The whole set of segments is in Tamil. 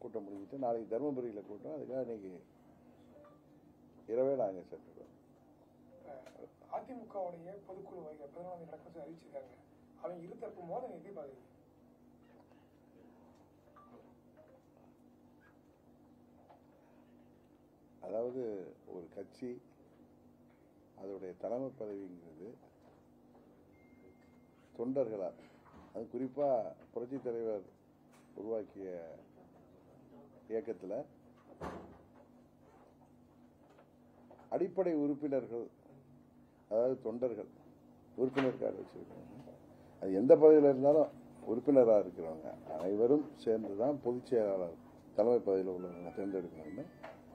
கூட்டம் முடிஞ்சிட்டு நாளைக்கு தருமபுரியில் கூட்டம் அதுக்காக இன்னைக்கு இரவே நாங்கள் சென்றுடுவோம் அதிமுகவுடைய பொதுக்குழு வைக்க பதினொன்றாம் தேதி நடக்கும் சொல்லி அறிவிச்சிருக்காங்க அவங்க இருதரப்பு மோதல் எப்படி பாக்குறீங்க அதாவது ஒரு கட்சி அதோடைய தலைமை பதவிங்கிறது தொண்டர்களால் அது குறிப்பாக புரட்சித் தலைவர் உருவாக்கிய இயக்கத்தில் அடிப்படை உறுப்பினர்கள் அதாவது தொண்டர்கள் உறுப்பினர் கார்டு வச்சிருக்காங்க அது எந்த பதவியில் இருந்தாலும் உறுப்பினராக இருக்கிறவங்க அனைவரும் சேர்ந்து தான் பொதுச் செயலாளர் தலைமை பதவியில் உள்ளவங்க தேர்ந்தெடுக்கணும்னு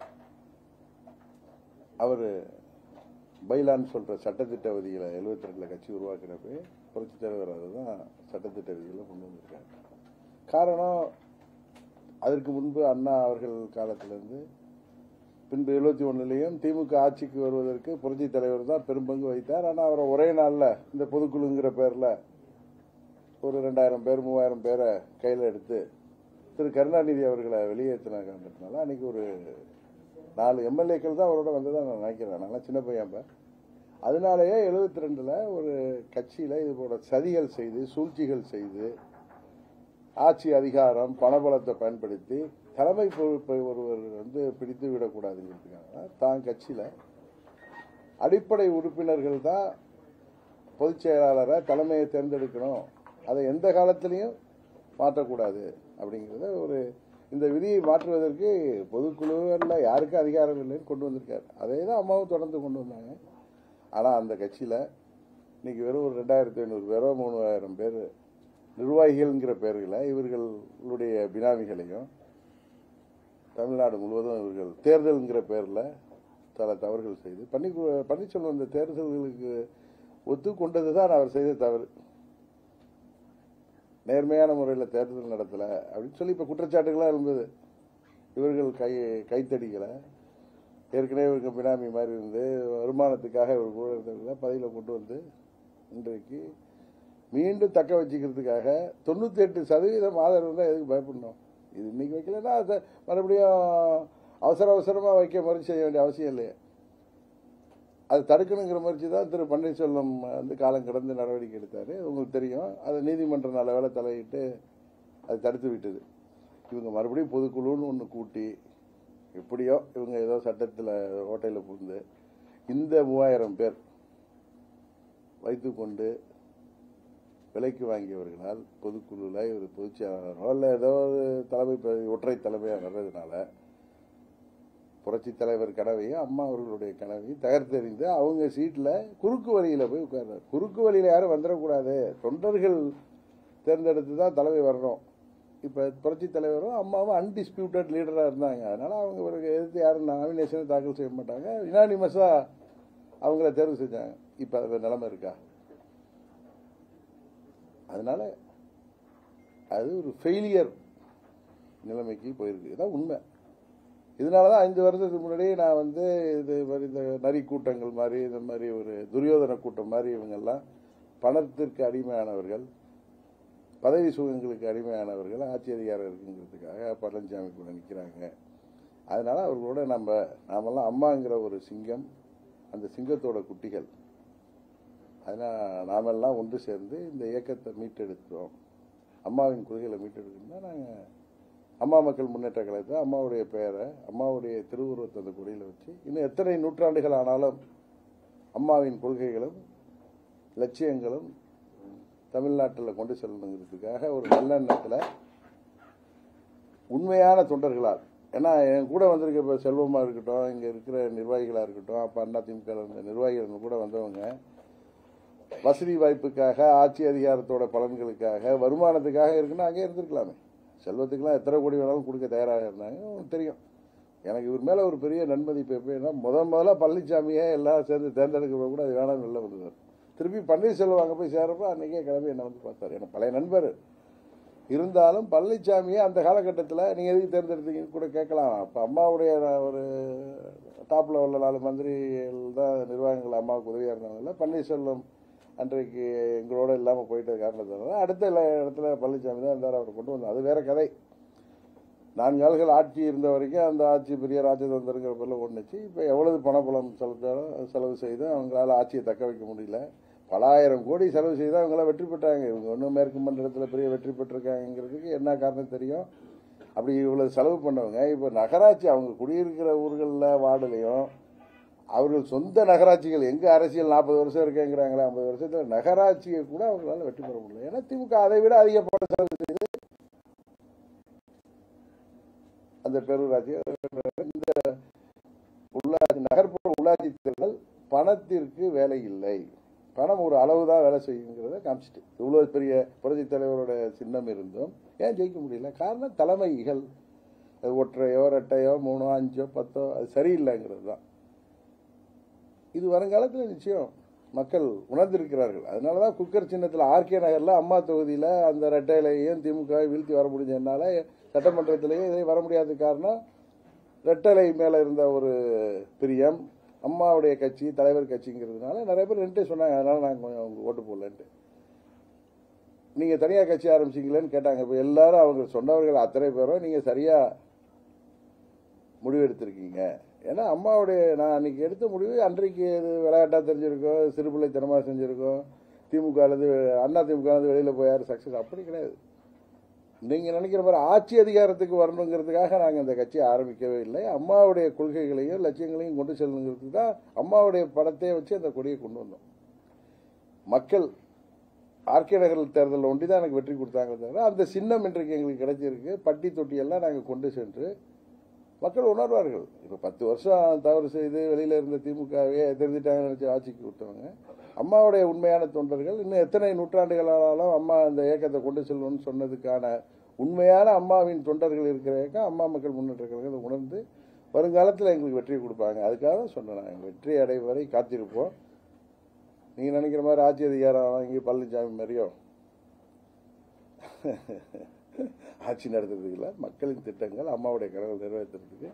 அவர் பைலான்னு சொல்கிற சட்டத்திட்ட விதிகளை எழுபத்தி ரெண்டில் கட்சி உருவாக்குறப்ப புரட்சித் தலைவர் அதுதான் சட்டத்திட்ட விதிகளை கொண்டு வந்திருக்காரு காரணம் அதற்கு முன்பு அண்ணா அவர்கள் காலத்திலிருந்து பின்பு எழுபத்தி ஒன்றுலேயும் திமுக ஆட்சிக்கு வருவதற்கு புரட்சித் தலைவர் தான் பெரும்பங்கு வகித்தார் ஆனால் அவரை ஒரே நாளில் இந்த பொதுக்குழுங்கிற பேரில் ஒரு ரெண்டாயிரம் பேர் மூவாயிரம் பேரை கையில் எடுத்து திரு கருணாநிதி அவர்களை வெளியேற்றின காரணத்தினால அன்னைக்கு ஒரு நாலு எம்எல்ஏக்கள் தான் அவரோட வந்ததா நான் நினைக்கிறேன் நல்லா சின்ன பையன் இப்ப. அதனாலேயே எழுபத்தி ரெண்டில் ஒரு கட்சியில் இது போல சதிகள் செய்து சூழ்ச்சிகள் செய்து ஆட்சி அதிகாரம் பணபலத்தை பயன்படுத்தி தலைமை பொறுப்பை ஒருவர் வந்து பிடித்து விடக்கூடாதுங்கிறதுக்காக தான் கட்சியில் அடிப்படை உறுப்பினர்கள் தான் பொதுச் செயலாளரை தலைமையை தேர்ந்தெடுக்கணும் அதை எந்த காலத்திலையும் மாற்றக்கூடாது அப்படிங்கிறத ஒரு இந்த விதியை மாற்றுவதற்கு பொதுக்குழுவில் யாருக்கும் அதிகாரம் இல்லைன்னு கொண்டு வந்திருக்காரு அதே தான் அம்மாவும் தொடர்ந்து கொண்டு வந்தாங்க ஆனால் அந்த கட்சியில் இன்னைக்கு வெறும் ஒரு ரெண்டாயிரத்தி ஐநூறு பேரோ மூணாயிரம் பேர் நிர்வாகிகள்ங்கிற பேர்களை இவர்களுடைய பினாமிகளையும் தமிழ்நாடு முழுவதும் இவர்கள் தேர்தல்ங்கிற பேரில் பல தவறுகள் செய்து பன்னி பன்னீர்செல்வம் இந்த தேர்தல்களுக்கு ஒத்துக்கொண்டது தான் அவர் செய்த தவறு நேர்மையான முறையில் தேர்தல் நடத்தல அப்படின்னு சொல்லி இப்போ குற்றச்சாட்டுகளாக இருந்தது இவர்கள் கை கைத்தடிகளை ஏற்கனவே இவருக்கு பினாமி மாதிரி இருந்து வருமானத்துக்காக இவர் கூட இருந்தவர்களை பதவியில் கொண்டு வந்து இன்றைக்கு மீண்டும் தக்க வச்சுக்கிறதுக்காக தொண்ணூத்தி எட்டு சதவீதம் ஆதரவு தான் எதுக்கு பயப்படணும் இது இன்னைக்கு வைக்கலன்னா அதை மறுபடியும் அவசர அவசரமாக வைக்க முயற்சி செய்ய வேண்டிய அவசியம் இல்லையே அது தடுக்கணுங்கிற முயற்சி தான் திரு பன்னீர்செல்வம் வந்து காலம் கடந்து நடவடிக்கை எடுத்தார் உங்களுக்கு தெரியும் அது நீதிமன்றம் நல்ல வேலை தலையிட்டு அது தடுத்து விட்டது இவங்க மறுபடியும் பொதுக்குழுன்னு ஒன்று கூட்டி எப்படியோ இவங்க ஏதோ சட்டத்தில் ஓட்டையில் புகுந்து இந்த மூவாயிரம் பேர் வைத்துக்கொண்டு விலைக்கு வாங்கியவர்களால் பொதுக்குழுவில் ஒரு பொதுச் செயலாளரோ இல்லை ஏதோ ஒரு தலைமை பதவி ஒற்றை தலைமையாக வர்றதுனால புரட்சி தலைவர் கனவையும் அம்மா அவர்களுடைய கனவையும் தகர்த்தெறிந்து அவங்க சீட்டில் குறுக்கு வழியில் போய் உட்கார்றாரு குறுக்கு வழியில் யாரும் வந்துடக்கூடாது தொண்டர்கள் தேர்ந்தெடுத்து தான் தலைமை வரணும் இப்போ புரட்சி தலைவரும் அம்மாவும் அன்டிஸ்பியூட்டட் லீடராக இருந்தாங்க அதனால அவங்க இவருக்கு எதிர்த்து யாரும் நாமினேஷனை தாக்கல் செய்ய மாட்டாங்க யுனானிமஸாக அவங்கள தேர்வு செஞ்சாங்க இப்போ அதில் நிலைமை இருக்கா அதனால அது ஒரு ஃபெயிலியர் நிலைமைக்கு போயிருக்கு இதான் உண்மை இதனால தான் ஐந்து வருடத்துக்கு முன்னாடியே நான் வந்து இது மாதிரி இந்த நரி கூட்டங்கள் மாதிரி இந்த மாதிரி ஒரு துரியோதன கூட்டம் மாதிரி இவங்கெல்லாம் பணத்திற்கு அடிமையானவர்கள் பதவி சுகங்களுக்கு அடிமையானவர்கள் ஆட்சி அதிகாரம் இருக்குங்கிறதுக்காக பழனிசாமி கூட நிற்கிறாங்க அதனால அவர்களோட நம்ம நாமெல்லாம் அம்மாங்கிற ஒரு சிங்கம் அந்த சிங்கத்தோட குட்டிகள் அதனால் நாமெல்லாம் ஒன்று சேர்ந்து இந்த இயக்கத்தை மீட்டெடுக்கிறோம் அம்மாவின் கொள்கைகளை மீட்டெடுக்கணும்னா நாங்கள் அம்மா மக்கள் முன்னேற்ற கழகத்தை அம்மாவுடைய பெயரை அம்மாவுடைய திருவுருவத்தை அந்த கொடியில் வச்சு இன்னும் எத்தனை நூற்றாண்டுகள் ஆனாலும் அம்மாவின் கொள்கைகளும் லட்சியங்களும் தமிழ்நாட்டில் கொண்டு செல்லணுங்கிறதுக்காக ஒரு நல்லெண்ணத்தில் உண்மையான தொண்டர்களால் ஏன்னா என் கூட வந்திருக்க இப்போ செல்வமாக இருக்கட்டும் இங்கே இருக்கிற நிர்வாகிகளாக இருக்கட்டும் அப்போ அண்ணா திமுக இருந்த நிர்வாகிகள் கூட வந்தவங்க வசதி வாய்ப்புக்காக ஆட்சி அதிகாரத்தோட பலன்களுக்காக வருமானத்துக்காக இருக்குன்னா அங்கே இருந்திருக்கலாமே செல்வத்துக்கெல்லாம் எத்தனை கோடி வேணாலும் கொடுக்க தயாராக இருந்தாங்க உங்களுக்கு தெரியும் எனக்கு இவர் மேலே ஒரு பெரிய நன்மதிப்பு எப்படின்னா முதல் முதல்ல பழனிசாமியே எல்லாம் சேர்ந்து தேர்ந்தெடுக்கிறப்ப கூட அது வேணாம் வெளில வந்தது திருப்பி பன்னீர்செல்வம் அங்கே போய் சேர்றப்ப அன்றைக்கே கிளம்பி என்னை வந்து பார்த்தார் எனக்கு பழைய நண்பர் இருந்தாலும் பழனிசாமியே அந்த காலகட்டத்தில் நீங்கள் எதுக்கு தேர்ந்தெடுத்தீங்கன்னு கூட கேட்கலாம் அப்போ அம்மாவுடைய ஒரு டாப் லெவலில் நாலு மந்திரிகள் தான் நிர்வாகங்கள் அம்மாவுக்கு உதவியாக இருந்தாங்கல்ல பன்னீர்செல்வம் அன்றைக்கு எங்களோட இல்லாமல் போயிட்ட காரணத்தினால அடுத்த எல்லா இடத்துல பழனிசாமி தான் இருந்தார் அவரை கொண்டு வந்தார் அது வேற கதை நான்கு ஆள்கள் ஆட்சி இருந்த வரைக்கும் அந்த ஆட்சி பெரிய ராஜதந்திரங்கிற பேரில் ஒன்றுச்சு இப்போ எவ்வளவு பணபலம் செலுத்தாலும் செலவு செய்து அவங்களால ஆட்சியை தக்க வைக்க முடியல பல ஆயிரம் கோடி செலவு செய்து அவங்களாம் வெற்றி பெற்றாங்க இவங்க ஒன்றும் மேற்கு மண்டலத்தில் பெரிய வெற்றி பெற்றிருக்காங்கிறதுக்கு என்ன காரணம் தெரியும் அப்படி இவ்வளவு செலவு பண்ணவங்க இப்போ நகராட்சி அவங்க குடியிருக்கிற ஊர்களில் வார்டுலையும் அவர்கள் சொந்த நகராட்சிகள் எங்க அரசியல் நாற்பது வருஷம் இருக்கேங்கிறாங்களே ஐம்பது வருஷத்துல நகராட்சியை கூட அவங்களால வெற்றி பெற முடியல ஏன்னா திமுக அதை விட அதிக பணம் செலவு செய்து அந்த பெருராட்சி இந்த உள்ளாட்சி நகர்ப்புற உள்ளாட்சி தேர்தல் பணத்திற்கு வேலை இல்லை பணம் ஒரு அளவு தான் வேலை செய்யுங்கிறத காமிச்சிட்டு இவ்வளவு பெரிய புரட்சி தலைவரோட சின்னம் இருந்தும் ஏன் ஜெயிக்க முடியல காரணம் தலைமைகள் அது ஒற்றையோ ரெட்டையோ மூணோ அஞ்சோ பத்தோ அது சரியில்லைங்கிறது தான் இது வருங்காலத்தில் நிச்சயம் மக்கள் உணர்ந்திருக்கிறார்கள் அதனால தான் குக்கர் சின்னத்தில் ஆர்கே நகரில் அம்மா தொகுதியில் அந்த ரெட்டையிலையும் திமுக வீழ்த்தி வர முடிஞ்சதுனால சட்டமன்றத்திலேயே இதை வர முடியாத காரணம் ரெட்டலை மேலே இருந்த ஒரு பிரியம் அம்மாவுடைய கட்சி தலைவர் கட்சிங்கிறதுனால நிறைய பேர் ரெண்டே சொன்னாங்க அதனால நாங்கள் கொஞ்சம் அவங்க ஓட்டு போடலன்ட்டு நீங்கள் தனியாக கட்சி ஆரம்பிச்சிங்களேன்னு கேட்டாங்க இப்போ எல்லாரும் அவங்க சொன்னவர்கள் அத்தனை பேரும் நீங்கள் சரியாக முடிவு எடுத்திருக்கீங்க ஏன்னா அம்மாவுடைய நான் அன்னைக்கு எடுத்த முடிவு அன்றைக்கு இது விளையாட்டாக தெரிஞ்சிருக்கோம் சிறுபிள்ளைத்தனமாக செஞ்சுருக்கோம் திமுக அல்லது அண்ணா திமுக வந்து வெளியில் போயார் சக்ஸஸ் அப்படி கிடையாது நீங்கள் நினைக்கிற மாதிரி ஆட்சி அதிகாரத்துக்கு வரணுங்கிறதுக்காக நாங்கள் இந்த கட்சியை ஆரம்பிக்கவே இல்லை அம்மாவுடைய கொள்கைகளையும் லட்சியங்களையும் கொண்டு செல்லணுங்கிறதுக்கு தான் அம்மாவுடைய படத்தை வச்சு அந்த கொடியை கொண்டு வந்தோம் மக்கள் ஆர்கே நகர் தேர்தலில் ஒண்டி தான் எனக்கு வெற்றி கொடுத்தாங்க தவிர அந்த சின்னம் இன்றைக்கு எங்களுக்கு கிடைச்சிருக்கு பட்டி தொட்டியெல்லாம் நாங்கள் கொண்டு சென்று மக்கள் உணர்வார்கள் இப்போ பத்து வருஷம் தவறு செய்து வெளியில் இருந்த திமுகவே திருந்திட்டாங்கன்னு நினச்சி ஆட்சிக்கு கொடுத்தவங்க அம்மாவுடைய உண்மையான தொண்டர்கள் இன்னும் எத்தனை நூற்றாண்டுகளாலும் அம்மா அந்த இயக்கத்தை கொண்டு செல்லணும்னு சொன்னதுக்கான உண்மையான அம்மாவின் தொண்டர்கள் இருக்கிற இயக்கம் அம்மா மக்கள் முன்னேற்ற கழகத்தை உணர்ந்து வருங்காலத்தில் எங்களுக்கு வெற்றி கொடுப்பாங்க அதுக்காக தான் சொன்னேன் நான் வெற்றி அடையும் வரை காத்திருப்போம் நீங்கள் நினைக்கிற மாதிரி ஆட்சி அதிகாரம் வாங்கி பழனிசாமி மாதிரியோ ஆட்சி நடத்துறதுக்கு இல்லை மக்களின் திட்டங்கள் அம்மாவுடைய கனவு நிறைவேற்றுறதுக்கு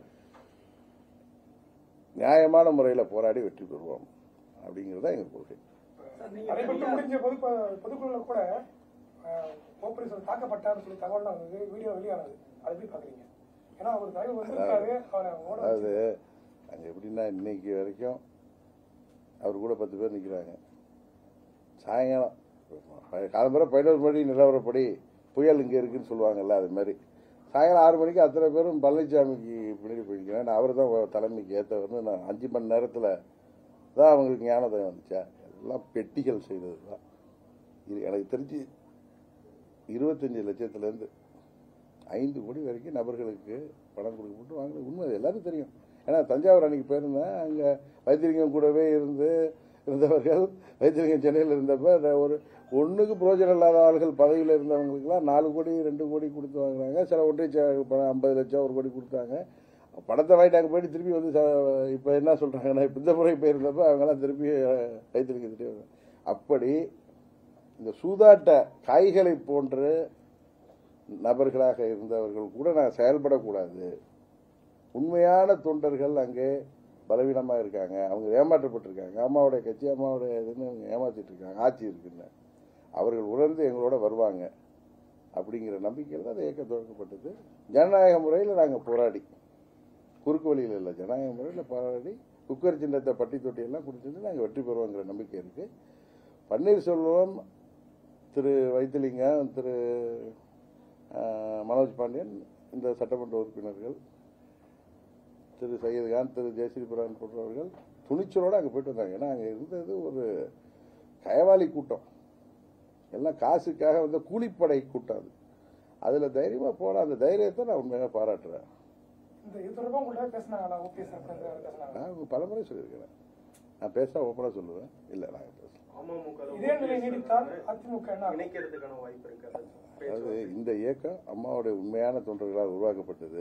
நியாயமான முறையில் போராடி வெற்றி பெறுவோம் அப்படிங்கிறது தான் எங்கள் கொள்கை அதே மட்டும் முடிஞ்ச பொது பொதுக்குழுல கூட ஓபரேஷன் தாக்கப்பட்டான்னு சொல்லி தகவல்லாம் வந்தது வீடியோ வெளியானது அதை எப்படி பாக்குறீங்க ஏன்னா அவர் தலைவர் வந்திருக்காரு அவரை ஓட அதாவது அங்கே எப்படின்னா இன்னைக்கு வரைக்கும் அவர் கூட பத்து பேர் நிற்கிறாங்க சாயங்காலம் காலம்புற பதினோரு மணி நிலவரப்படி புயல் இங்கே இருக்குன்னு சொல்லுவாங்கல்ல அது மாதிரி சாயங்காலம் ஆறு மணிக்கு அத்தனை பேரும் பழனிசாமிக்கு பின்னாடி போயிருக்கிறேன் அவர் தான் தலைமைக்கு ஏற்றவர்னு நான் அஞ்சு மணி நேரத்தில் தான் அவங்களுக்கு ஞானதயம் வந்துச்சா எல்லாம் பெட்டிகள் செய்தது தான் இது எனக்கு தெரிஞ்சு இருபத்தஞ்சி லட்சத்துலேருந்து ஐந்து கோடி வரைக்கும் நபர்களுக்கு பணம் கொடுக்கப்பட்டு வாங்கினது உண்மை அது எல்லாரும் தெரியும் ஏன்னா தஞ்சாவூர் அன்னைக்கு போயிருந்தேன் அங்கே வைத்தியலிங்கம் கூடவே இருந்து இருந்தவர்கள் வைத்தியலிங்கம் சென்னையில் இருந்தப்ப ஒரு ஒன்றுக்கு பிரயோஜனம் இல்லாத ஆள்கள் பதவியில் இருந்தவங்களுக்குலாம் நாலு கோடி ரெண்டு கோடி கொடுத்து வாங்குறாங்க சில ஒன்றிய பணம் ஐம்பது லட்சம் ஒரு கோடி கொடுத்தாங்க பணத்தை வாங்கிட்டு அங்கே போயிட்டு திருப்பி வந்து இப்போ என்ன சொல்கிறாங்கன்னா இப்போ இந்த முறை போயிருந்தப்ப அவங்கெல்லாம் திருப்பி வைத்திருக்க அப்படி இந்த சூதாட்ட காய்களை போன்று நபர்களாக இருந்தவர்கள் கூட நான் செயல்படக்கூடாது உண்மையான தொண்டர்கள் அங்கே பலவீனமாக இருக்காங்க அவங்க ஏமாற்றப்பட்டிருக்காங்க அம்மாவுடைய கட்சி அம்மாவுடைய இதுன்னு அவங்க ஏமாத்திட்டு இருக்காங்க ஆட்சி இருக்குன்னு அவர்கள் உணர்ந்து எங்களோட வருவாங்க அப்படிங்கிற நம்பிக்கையில் தான் அந்த இயக்கம் தொடங்கப்பட்டது ஜனநாயக முறையில் நாங்கள் போராடி குறுக்கு வழியில் இல்லை ஜனநாயக முறையில் போராடி குக்கர் சின்னத்தை பட்டி தொட்டியெல்லாம் கொடுத்துட்டு நாங்கள் வெற்றி பெறுவோங்கிற நம்பிக்கை இருக்குது பன்னீர்செல்வம் திரு வைத்திலிங்கம் திரு மனோஜ் பாண்டியன் இந்த சட்டமன்ற உறுப்பினர்கள் திரு சையத்கான் திரு ஜெயஸ்ரீ புரான் போன்றவர்கள் துணிச்சலோடு அங்கே போயிட்டு வந்தாங்க ஏன்னா அங்கே இருந்தது ஒரு கயவாளி கூட்டம் எல்லாம் காசுக்காக வந்த கூலிப்படை கூட்டம் அது அதில் தைரியமாக போன அந்த தைரியத்தை நான் உண்மையாக பாராட்டுறேன் இந்த இது தொடர்பாக உங்கள்ட்ட பேசினாங்களா ஓபிஎஸ் பேசினாங்க நான் பலமுறை சொல்லியிருக்கிறேன் நான் பேச ஓப்பனாக சொல்லுவேன் இல்லை நான் பேசலாம் அமமுக இதே நிலை நீடித்தால் அதிமுக என்ன ஆகும்? இணைக்கிறதுக்கான வாய்ப்பு இருக்கு அது அதாவது பேச்சுவார்த்தை. இந்த இயக்கம் அம்மாவுடைய உண்மையான தொண்டர்களால் உருவாக்கப்பட்டது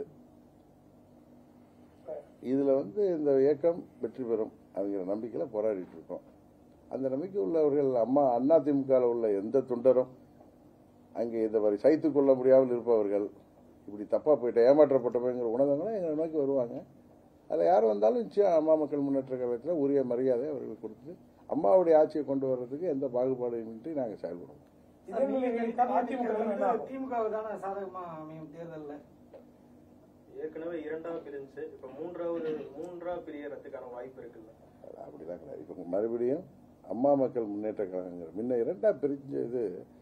இதுல வந்து இந்த இயக்கம் வெற்றி பெறும் அப்படிங்கிற நம்பிக்கையில போராடிட்டு இருக்கோம் அந்த நம்பிக்கை உள்ளவர்கள் அம்மா அண்ணா திமுகவில் உள்ள எந்த தொண்டரும் அங்கே இந்த மாதிரி சைத்து கொள்ள முடியாமல் இருப்பவர்கள் இப்படி தப்பா போயிட்டு ஏமாற்றப்பட்டவங்கிற உணர்வுகளும் எங்களை நோக்கி வருவாங்க அதில் யார் வந்தாலும் நிச்சயம் அம்மா மக்கள் முன்னேற்ற கழகத்தில் உரிய மரியாதை அவர்களுக்கு கொடுத்து அம்மாவுடைய ஆட்சியை கொண்டு வர்றதுக்கு எந்த பாகுபாடுமின்றி நாங்கள் செயல்படுவோம் இதே நிலை நீடித்தால் அதிமுக என்ன ஆகும்? திமுக தானே சாதகமா அமையும் தேர்தல்ல ஏற்கனவே இரண்டாவது பிரிஞ்சு இப்ப மூன்றாவது மூன்றா பிரியறதுக்கான வாய்ப்பு இருக்குல்ல அது அப்படிலாம் கிடையாது இப்போ மறுபடியும் அம்மா மக்கள் முன்னேற்ற கழகங்கிற முன்ன இரண்டா பிரிஞ்ச இது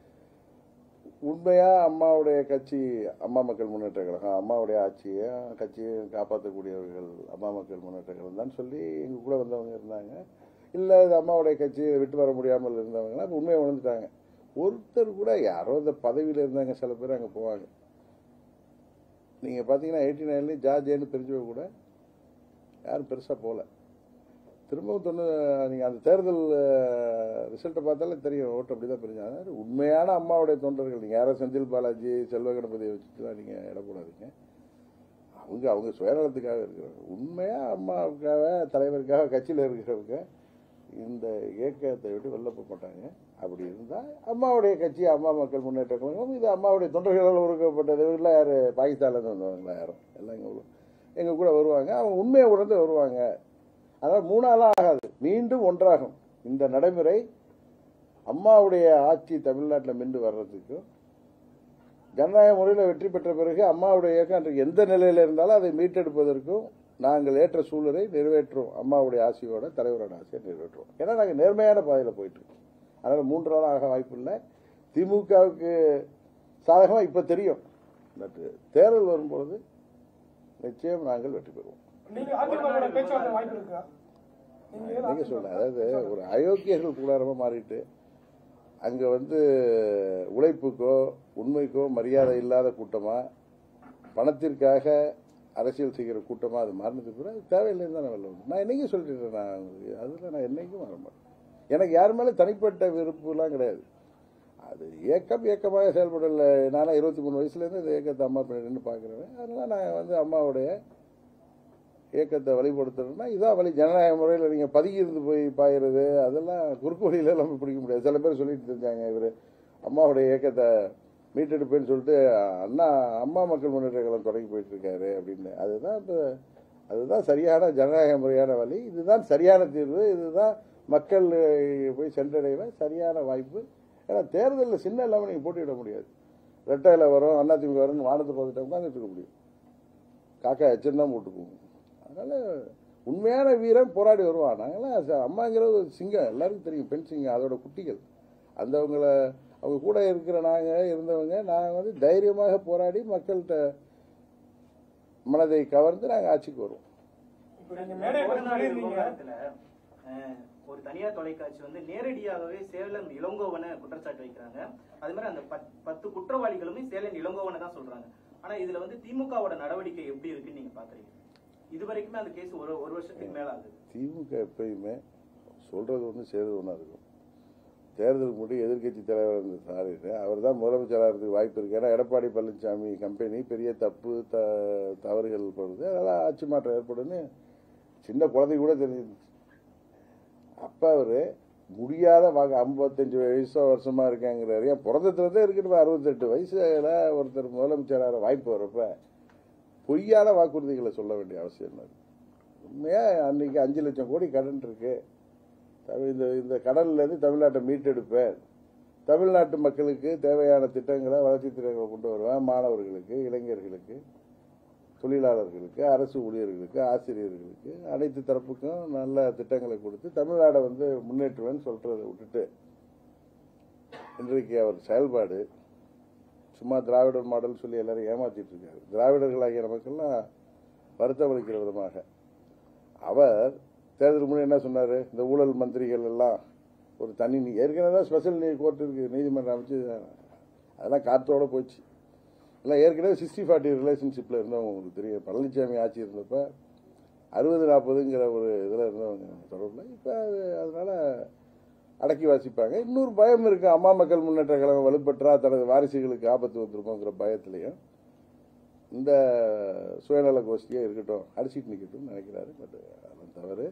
உண்மையா அம்மாவுடைய கட்சி அம்மா மக்கள் முன்னேற்ற கழகம் அம்மாவுடைய ஆட்சியை கட்சியை காப்பாற்றக்கூடியவர்கள் அம்மா மக்கள் முன்னேற்ற கழகம் தான் சொல்லி எங்க கூட வந்தவங்க இருந்தாங்க இல்லை இது அம்மாவுடைய கட்சியை விட்டு வர முடியாமல் இருந்தவங்கன்னா அப்ப உண்மையை உணர்ந்துட்டாங்க ஒருத்தர் கூட யாரோ இந்த பதவியில் இருந்தாங்க சில பேர் அங்கே போவாங்க நீங்கள் பார்த்தீங்கன்னா எயிட்டி நைன்லேயும் ஜார்ஜேன்னு தெரிஞ்சவங்க கூட யாரும் பெருசாக போகல திரும்பவும் தொண்ணூ நீங்கள் அந்த தேர்தல் ரிசல்ட்டை பார்த்தாலே தெரியும் ஓட்டு அப்படி தான் பிரிஞ்சாங்க உண்மையான அம்மாவுடைய தொண்டர்கள் நீங்கள் யாரோ செந்தில் பாலாஜி செல்வ கணபதியை வச்சுட்டுலாம் நீங்கள் இட போடாதீங்க அவங்க அவங்க சுயநலத்துக்காக இருக்கிறாங்க உண்மையாக அம்மாவுக்காக தலைவருக்காக கட்சியில் இருக்கிறவங்க இந்த இயக்கத்தை விட்டு வெளில போக மாட்டாங்க அப்படி இருந்தால் அம்மாவுடைய கட்சி அம்மா மக்கள் முன்னேற்ற கழகம் இது அம்மாவுடைய தொண்டர்களால் உருவாக்கப்பட்டது இல்லை யார் பாகிஸ்தான்லேருந்து வந்தவங்களா யாரும் எல்லாம் எங்கள் எங்கள் கூட வருவாங்க அவங்க உண்மையை உணர்ந்து வருவாங்க அதாவது மூணாலாம் ஆகாது மீண்டும் ஒன்றாகும் இந்த நடைமுறை அம்மாவுடைய ஆட்சி தமிழ்நாட்டில் மீண்டு வர்றதுக்கும் ஜனநாயக முறையில் வெற்றி பெற்ற பிறகு அம்மாவுடைய இயக்கம் அன்றைக்கு எந்த நிலையில் இருந்தாலும் அதை மீட்டெடுப்பதற்கும் நாங்கள் ஏற்ற சூழலை நிறைவேற்றுவோம் அம்மாவுடைய ஆசையோட தலைவரோட ஆசையை நிறைவேற்றுவோம் ஏன்னா நாங்கள் நேர்மையான பாதையில் போயிட்டு இருக்கோம் அதனால் மூன்று நாள் ஆக வாய்ப்பு இல்லை திமுகவுக்கு சாதகமாக இப்போ தெரியும் பட் தேர்தல் வரும்பொழுது நிச்சயம் நாங்கள் வெற்றி பெறுவோம் நீங்க அதிமுக பேச்சுவார்த்தை வாய்ப்பு இருக்கா நீங்க ஏன் நீங்க சொல்ல அதாவது ஒரு அயோக்கியர்கள் கூடாரமா மாறிட்டு அங்க வந்து உழைப்புக்கோ உண்மைக்கோ மரியாதை இல்லாத கூட்டமா பணத்திற்காக அரசியல் செய்கிற கூட்டமா அது மாறினதுக்கு கூட அது தேவையில்லைன்னு தான் நான் வெளில வந்தேன். நான் என்னைக்கும் சொல்லிட்டு நான் உங்களுக்கு. அதுல நான் என்னைக்கும் வர மாட்டேன் எனக்கு யார் மேலே தனிப்பட்ட விருப்பம்லாம் கிடையாது அது ஏக்கம் ஏக்கமாக செயல்படல நானும் இருபத்தி மூணு வயசுலேருந்து இந்த இயக்கத்தை அம்மா பின்னாடி பார்க்குறேன் அதனால நான் வந்து அம்மாவுடைய இயக்கத்தை வழிபடுத்தணும்னா இதான் வழி ஜனநாயக முறையில் நீங்கள் பதுங்கி இருந்து போய் பாயிறது அதெல்லாம் குறுக்கு வழியில நம்ம பிடிக்க முடியாது சில பேர் சொல்லிட்டு தெரிஞ்சாங்க இவர் அம்மாவுடைய இயக்கத்தை மீட்டெடுப்பேன்னு சொல்லிட்டு அண்ணா அம்மா மக்கள் முன்னேற்ற கழகம் தொடங்கி போயிட்டு இருக்காரு அப்படின்னு அதுதான் இப்போ அதுதான் சரியான ஜனநாயக முறையான வழி இதுதான் சரியான தீர்வு இதுதான் மக்கள் அஹ், போய் சென்றடைகிற சரியான வாய்ப்பு ஏன்னா தேர்தலில் சின்ன இல்லாமல் நீங்கள் போட்டியிட முடியாது ரெட்டையில் வரும் அதிமுக வரும் வானத்தை பார்த்துட்டு உட்காந்துட்டு இருக்க முடியும் காக்கா எச்சம் தான் போட்டுக்குவோம் அதனால உண்மையான வீரன் போராடி வருவான் நாங்களாம் ச- அம்மாங்கிற ஒரு சிங்கம் எல்லாருக்கும் தெரியும் பெண் சிங்கம் அதோட குட்டிகள் அந்தவங்கள அவங்க கூட இருக்கிற நாங்கள் இருந்தவங்க நாங்கள் வந்து தைரியமாக போராடி மக்கள்கிட்ட மனதை கவர்ந்து நாங்கள் ஆட்சிக்கு வருவோம் இப்ப நீங்க மேடை பத்தி கோடநாடு சொல்லியிருந்தீங்க விவகாரத்துல, அஹ், ஒரு தனியார் தொலைக்காட்சி வந்து நேரடியாகவே சேலம் இளங்கோவனை குற்றச்சாட்டு வைக்கிறாங்க அது மாதிரி அந்த பத்- பத்து குற்றவாளிகளுமே சேலம் இளங்கோவனை தான் சொல்றாங்க ஆனா இதுல வந்து திமுகவோட நடவடிக்கை எப்படி இருக்குன்னு நீங்க பாக்குறீங்க இது வரைக்குமே அந்த கேஸ் ஒரு ஒரு வருஷத்துக்கு மேல ஆகுது திமுக எப்பயுமே சொல்றது ஒன்று செய்யறது ஒன்றா இருக்கும் தேர்தலுக்கு முன்னாடி எதிர்க்கட்சி தலைவர் இருந்த சாரிட்டு அவர் தான் முதலமைச்சராகிறதுக்கு வாய்ப்பு இருக்கு ஏன்னா எடப்பாடி பழனிசாமி கம்பெனி பெரிய தப்பு த தவறுகள் படுது அதனால ஆட்சி மாற்றம் ஏற்படுன்னு சின்ன குழந்தை கூட தெரிஞ்சிருந்துச்சு அப்ப அவரு முடியாத வாங்க ஐம்பத்தஞ்சு வயசோ வருஷமா இருக்காங்கிறாரு ஏன் பிறந்ததுலேருந்தே இருக்கணும் அறுபத்தெட்டு வயசுல ஒருத்தர் முதலமைச்சராக வாய்ப்பு வரப்ப பொய்யான வாக்குறுதிகளை சொல்ல வேண்டிய அவசியம் என்ன இருக்கு? உண்மையா அன்னைக்கு அஞ்சு லட்சம் கோடி கடன் இருக்கு தமிழ் இந்த இந்த கடல்ல இருந்து தமிழ்நாட்டை மீட்டெடுப்பேன் தமிழ்நாட்டு மக்களுக்கு தேவையான திட்டங்களை வளர்ச்சி திட்டங்களை கொண்டு வருவேன் மாணவர்களுக்கு இளைஞர்களுக்கு தொழிலாளர்களுக்கு அரசு ஊழியர்களுக்கு ஆசிரியர்களுக்கு அனைத்து தரப்புக்கும் நல்ல திட்டங்களை கொடுத்து தமிழ்நாடை வந்து முன்னேற்றுவேன்னு சொல்றதை விட்டுட்டு இன்றைக்கு அவர் செயல்பாடு சும்மா திராவிடர் மாடல் சொல்லி எல்லாரும் ஏமாத்திட்டு இருக்காரு திராவிடர்களாகிய நமக்கெல்லாம் வருத்தம் அளிக்கிற விதமாக அவர் தேர்தல் முன்னாடி என்ன சொன்னாரு இந்த ஊழல் மந்திரிகள் எல்லாம் ஒரு தனி நீ ஏற்கனவே தான் ஸ்பெஷல் நீ கோர்ட் இருக்கு நீதிமன்றம் அமைச்சு அதெல்லாம் காற்றோட போச்சு எல்லாம் ஏற்கனவே சிக்ஸ்டி ஃபார்ட்டி ரிலேஷன்ஷிப்பில் இருந்தவங்க உங்களுக்கு தெரியும் பழனிசாமி ஆட்சி இருந்தப்ப அறுபது நாற்பதுங்கிற ஒரு இதில் இருந்தவங்க தொடர்பில் இப்போ அது அதனால அடக்கி வாசிப்பாங்க இன்னொரு பயம் இருக்கு அம்மா மக்கள் முன்னேற்ற கழகம் வலுப்பற்றா தனது வாரிசுகளுக்கு ஆபத்து வந்துருமோங்கிற பயத்திலையும் இந்த சுயநல கோஷ்டியே இருக்கட்டும் அடிச்சிட்டு நிற்கட்டும் நினைக்கிறாரு பட் அதெல்லாம் தவறு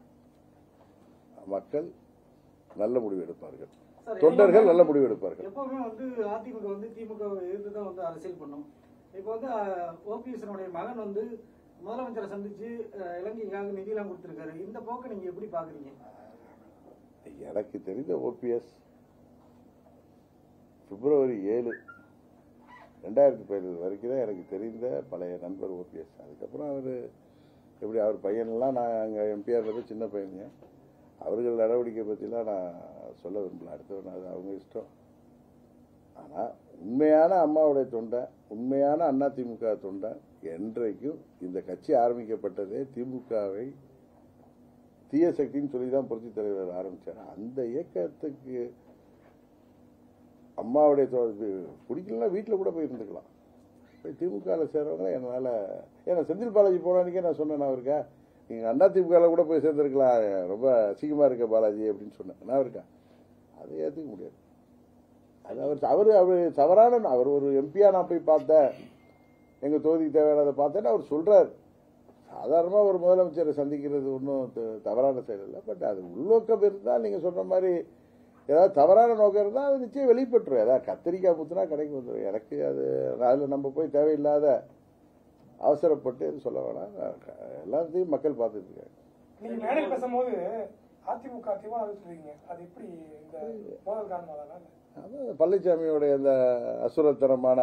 மக்கள் நல்ல முடிவு எடுப்பார்கள் சார், தொண்டர்கள் நல்ல முடிவு எடுப்பார்கள் எப்பவுமே வந்து அதிமுக வந்து திமுக எதிர்த்து தான் வந்து அரசியல் பண்ணும் இப்போ வந்து ஓபிஎஸ்னுடைய மகன் வந்து முதலமைச்சரை சந்திச்சு அஹ், இலங்கைக்காக நிதியெல்லாம் கொடுத்திருக்காரு இந்த போக்கை நீங்க எப்படி பாக்குறீங்க எனக்கு தெரிந்த ஓபிஎஸ் பிப்ரவரி ஏழு ரெண்டாயிரத்தி பதினேழு வரைக்கும் தான் எனக்கு தெரிந்த பழைய நண்பர் ஓபிஎஸ் அதுக்கப்புறம் அவர் எப்படி அவர் பையனெல்லாம் நான் அங்கே எம்பிஆர் இருந்தப்ப சின்ன பையனுங்க அவர்கள் நடவடிக்கை பற்றிலாம் நான் சொல்ல விரும்பல அடுத்தவன் அது அவங்க இஷ்டம் ஆனால் உண்மையான அம்மாவுடைய தொண்டை உண்மையான அண்ணா திமுக தொண்டை என்றைக்கும் இந்த கட்சி ஆரம்பிக்கப்பட்டதே திமுகவை தீய சக்தின்னு சொல்லி தான் புரட்சித் தலைவர் ஆரம்பிச்சார் அந்த இயக்கத்துக்கு அம்மாவுடைய தொ- பிடிக்கலன்னா வீட்டில் கூட போய் இருந்துக்கலாம் போய் திமுகவில் சேர்றவங்க என்னால் ஏன்னா செந்தில் பாலாஜி போனானிக்கே நான் சொன்னேன் அவருக்கா நீங்கள் அண்ணா திமுகவில் கூட போய் சேர்ந்துருக்கலாம் ரொம்ப அசிங்கமாக இருக்க பாலாஜி அப்படின்னு சொன்னேன் நான் இருக்கா அதை ஏற்றுக்க முடியாது அது அவர் அவர் அவர் தவறான அவர் ஒரு எம்பியா நான் போய் பார்த்தேன் எங்கள் தொகுதிக்கு தேவையானதை பார்த்தேன்னு அவர் சொல்றார் சாதாரணமாக ஒரு முதலமைச்சரை சந்திக்கிறது ஒன்றும் தவறான செயல் இல்லை பட் அது உள்நோக்கம் இருந்தால் நீங்கள் சொன்ன மாதிரி ஏதாவது தவறான நோக்கம் இருந்தால் அது நிச்சயம் வெளிப்பட்டுரும் ஏதாவது கத்திரிக்காய் புத்துனா கடைக்கு வந்துடும் எனக்கு அது அதில் நம்ம போய் தேவையில்லாத அவசரப்பட்டு எதுவும் சொல்ல வேணாம் எல்லாத்தையும் மக்கள் பார்த்துட்டு இருக்காங்க நீங்க மேடையில் பேசும்போது அதிமுக திமுக சொல்றீங்க அது எப்படி இந்த மோதல் காரணமாக தானே அது பழனிசாமியோடைய அந்த அசுரத்தனமான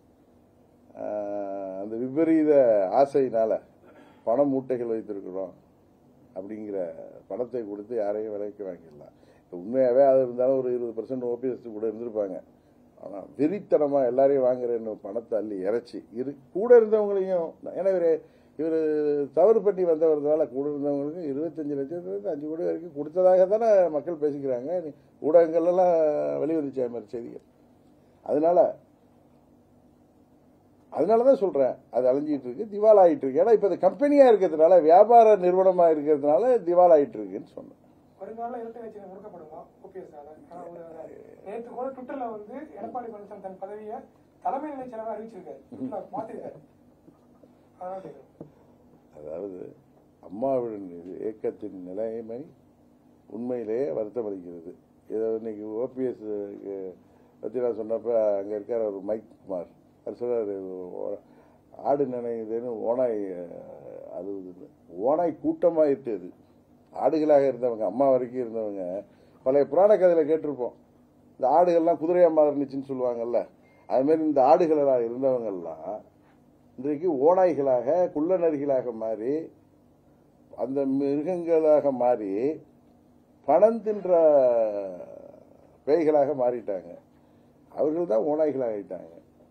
ஆஹ், அந்த விபரீத ஆசையினால பண மூட்டைகள் வைத்திருக்கிறோம் அப்படிங்கிற பணத்தை கொடுத்து யாரையும் விலைக்கு வாங்கிடலாம் இப்போ உண்மையாகவே அது இருந்தாலும் ஒரு இருபது பர்சன்ட் ஓபிஎஸ் கூட இருந்திருப்பாங்க ஆனால் வெறித்தனமாக எல்லாரையும் வாங்குறேன்னு பணத்தை அள்ளி இறைச்சி இரு கூட இருந்தவங்களையும் ஏன்னா இவர் இவர் தவறு பண்ணி வந்தவர்னால கூட இருந்தவங்களுக்கு இருபத்தஞ்சு லட்சத்துலேருந்து அஞ்சு கோடி வரைக்கும் கொடுத்ததாக தானே மக்கள் பேசிக்கிறாங்க நீ- ஊடகங்கள்லாம் வெளிவந்துச்சு அது மாதிரி செய்திகள் அதனால அதனால தான் சொல்கிறேன் அது அழிஞ்சிட்டு இருக்கு திவால் ஆயிட்டு இருக்கு ஏன்னா இப்போ இது கம்பெனியாக இருக்கிறதுனால வியாபார நிறுவனமாக இருக்கிறதுனால திவால் ஆயிட்டு இருக்குன்னு சொன்னேன் வருங்கால இரட்டை வச்சு முடக்கப்படுமா ஓபிஎஸ் நேற்று கூட ட்விட்டர்ல வந்து எடப்பாடி பழனிசாமி தன் பதவியை தலைமை நிலை செயலராக அறிவிச்சிருக்காரு நான் மாத்திருக்காரு அதான் கேட்குறேன் அதாவது அம்மாவின் இயக்கத்தின் நிலைமை உண்மையிலேயே வருத்தமளிக்கிறது இதை இன்னைக்கு ஓபிஎஸ் பற்றி நான் சொன்னப்ப அங்கே இருக்கார் ஒரு மைக் குமார் அவர் சொல்றாரு "ஓ- ஆடு நினைக்குதுன்னு ஓனாய் அஹ், அழுவுதுன்னு ஓனாய் கூட்டமாக இருட்டது ஆடுகளாக இருந்தவங்க அம்மா வரைக்கும் இருந்தவங்க பழைய புராண கதையில் கேட்டிருப்போம் இந்த ஆடுகள்லாம் குதிரையாக இருந்துச்சுன்னு சொல்லுவாங்கல்ல அது மாதிரி இந்த ஆடுகளாக இருந்தவங்கெல்லாம் இன்றைக்கு ஓநாய்களாக குள்ளநரிகளாக மாறி அந்த மிருகங்களாக மாறி பணம் தின்ற பேய்களாக மாறிட்டாங்க அவர்கள் தான் ஓநாய்களாக ஆயிட்டாங்க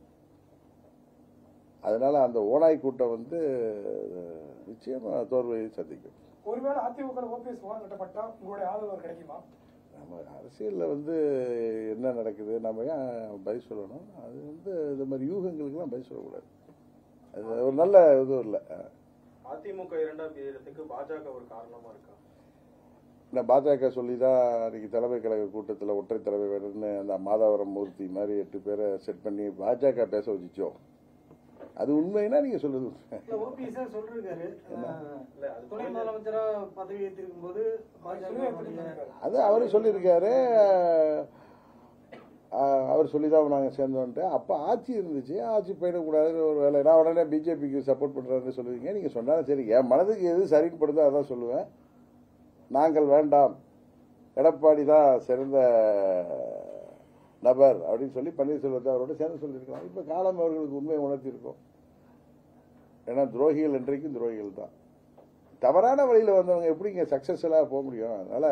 அதனால அந்த ஓநாய் கூட்டம் வந்து நிச்சயமா தோல்வியை சந்திக்கும் ஒருவேளை அதிமுக ஓபிஎஸ் ஓரம் கட்டப்பட்டா உங்களுடைய ஆதரவு கிடைக்குமா நம்ம அரசியலில் வந்து என்ன நடக்குது நம்ம ஏன் பதில் சொல்லணும் அது வந்து இந்த மாதிரி யூகங்களுக்கெல்லாம் பதில் சொல்லக்கூடாது அது ஒரு நல்ல இதுவும் இல்லை அதிமுக இரண்டாம் பீரியத்துக்கு பாஜக ஒரு காரணமா இருக்கா நான் பாஜக சொல்லி தான் அன்றைக்கி தலைமை கழக கூட்டத்தில் ஒற்றை தலைமை வேணும்னு அந்த மாதாவரம் மூர்த்தி மாதிரி எட்டு பேரை செட் பண்ணி பாஜக பேச வச்சுச்சோம் அது உண்மைன்னா நீங்கள் சொல்லுது உண்மை. இல்ல ஓபிஎஸ் சொல்லிருக்காரு அஹ், இல்ல அது துணை முதலமைச்சரா பதவி ஏற்றிருக்கும் போது பாஜக அது அவரு சொல்லியிருக்காரு ஆஹ், அவர் சொல்லி தான் நாங்கள் சேர்ந்தோன்ட்டு அப்போ ஆட்சி இருந்துச்சு ஆட்சி போயிடக்கூடாதுன்னு ஒரு வேலை நான் உடனே பிஜேபிக்கு சப்போர்ட் பண்ணுறாருன்னு சொல்லுவீங்க நீங்கள் சொன்னாலும் சரி என் மனதுக்கு எது சரின்னு படுதோ அதான் சொல்லுவேன் நாங்கள் வேண்டாம் எடப்பாடி தான் சிறந்த நபர் அப்படின்னு சொல்லி பன்னீர்செல்வத்தை அவரோட சேர்ந்து சொல்லியிருக்கலாம் இப்போ காலம் அவர்களுக்கு உண்மையை உணர்த்தியிருக்கோம் ஏன்னா துரோகிகள் என்றைக்கும் துரோகிகள் தான் தவறான வழியில் வந்தவங்க எப்படிங்க சக்ஸஸ்ஃபுல்லாக போக முடியும் அதனால்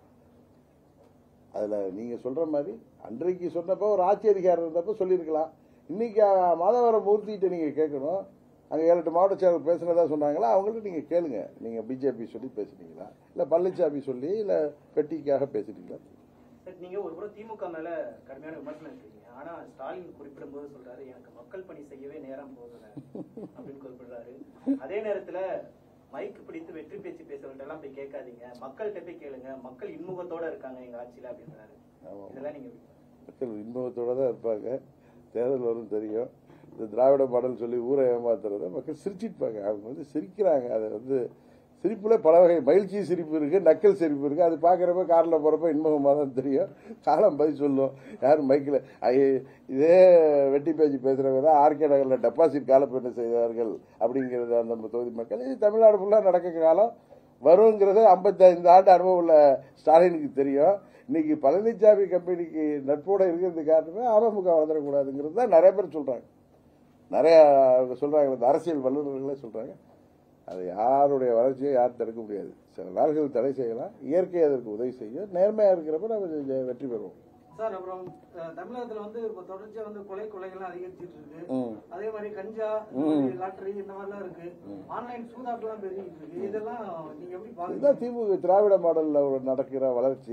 அதில் நீங்கள் சொல்கிற மாதிரி அன்றைக்கு சொன்னப்போ ஒரு ஆட்சி அதிகாரம் இருந்தப்போ சொல்லியிருக்கலாம் இன்னைக்கு அஹ், மாதவரம் மூர்த்திகிட்ட நீங்கள் கேட்கணும் அங்கே ஏழு எட்டு மாவட்ட செயலர் பேசுனதா சொன்னாங்களா அவங்கள்ட்ட நீங்கள் கேளுங்க நீங்கள் பிஜேபி சொல்லி பேசுனீங்களா இல்லை பழனிசாமி சொல்லி இல்லை பெட்டிக்காக பேசுனீங்களா சார், நீங்க ஒரு புறம் திமுக மேல கடுமையான விமர்சனம் இருக்கீங்க ஆனா ஸ்டாலின் குறிப்பிடும்போது சொல்றாரு எனக்கு மக்கள் பணி செய்யவே நேரம் போகல அப்படின்னு குறிப்பிடுறாரு அதே நேரத்துல மைக் பிடித்து வெற்றி பேச்சு பேசுறவங்க எல்லாம் போய் கேட்காதீங்க மக்கள்கிட்ட போய் கேளுங்க மக்கள் இன்முகத்தோட இருக்காங்க எங்க ஆட்சியில அப்படின்றாரு ஆமாம் இதெல்லாம் நீங்க மக்கள் இன்பத்தோட தான் இருப்பாங்க தேர்தல் வரும் தெரியும் இந்த திராவிட மாடல் சொல்லி ஊரை ஏமாத்துறத மக்கள் சிரிச்சிருப்பாங்க அவங்க வந்து சிரிக்கிறாங்க அதை வந்து சிரிப்புல பல வகை மகிழ்ச்சி சிரிப்பு இருக்கு நக்கல் சிரிப்பு இருக்கு அது பார்க்குறப்ப காரில் போகிறப்ப இன்பமாக தான் தெரியும் காலம் பதில் சொல்லும் யாரும் மைக்கில் இதே வெட்டி பேச்சு பேசுகிறவங்க தான் ஆர்கே நகரில் டெபாசிட் காலப்பெண்ணு செய்தார்கள் அப்படிங்கிறது அந்த தொகுதி மக்கள் இது தமிழ்நாடு ஃபுல்லாக நடக்க காலம் வருங்கிறது ஐம்பத்தைந்து ஆண்டு அனுபவம் உள்ள ஸ்டாலினுக்கு தெரியும் இன்னைக்கு பழனிசாமி கம்பெனிக்கு நட்போட இருக்கிறது காரணமே அமமுக வளர்ந்துடக்கூடாதுங்கிறது தான் நிறைய பேர் சொல்றாங்க நிறைய அவங்க சொல்றாங்க இந்த அரசியல் வல்லுநர்களே சொல்றாங்க அது யாருடைய வளர்ச்சியை யாரும் தடுக்க முடியாது சில நாள்கள் தடை செய்யலாம் இயற்கை அதற்கு உதவி செய்யும் நேர்மையா இருக்கிறப்ப நம்ம ஜெ- வெற்றி பெறுவோம் சார் அப்புறம் அஹ், தமிழகத்துல வந்து இப்ப தொடர்ச்சியா வந்து கொலை கொலைகள்லாம் அதிகரிச்சிட்டு இருக்கு ம். அதே மாதிரி கஞ்சா லாட்டரி இந்த மாதிரிலாம் இருக்கு ஆன்லைன் சூதாட்டம்லாம் பெருகிட்டு இருக்கு இதெல்லாம் நீங்க எப்படி பாக்குறீங்க இதுதான் திமுக திராவிட மாடல்ல ஒரு நடக்கிற வளர்ச்சி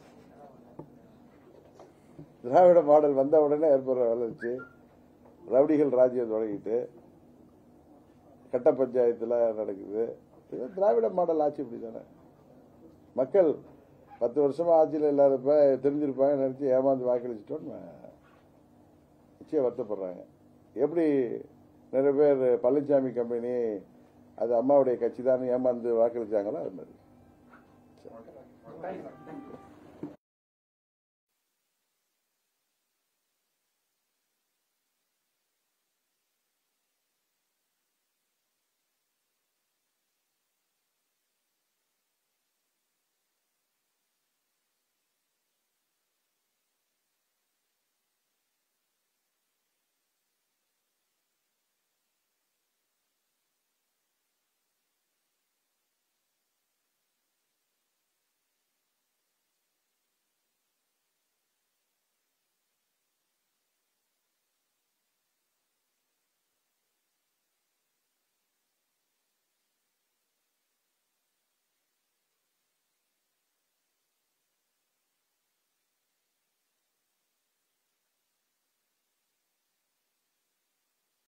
திராவிட மாடல் வந்த உடனே ஏற்படுற வளர்ச்சி ரவுடிகள் ராஜ்யம் தொடங்கிட்டு கட்ட பஞ்சாயத்துல நடக்குது இது திராவிட மாடல் ஆட்சி இப்படி தானே மக்கள் பத்து வருஷமா ஆட்சியில் இல்லாதப்ப தெரிஞ்சிருப்பாங்க நினைச்சு ஏமாந்து வாக்களிச்சிட்டோன்னு நிச்சயம் வருத்தப்படுறாங்க எப்படி நிறைய பேர் பழனிசாமி கம்பெனி அது அம்மாவுடைய கட்சி தான் ஏமாந்து வாக்களிச்சாங்களோ அது மாதிரி தேங்க்யூ சார்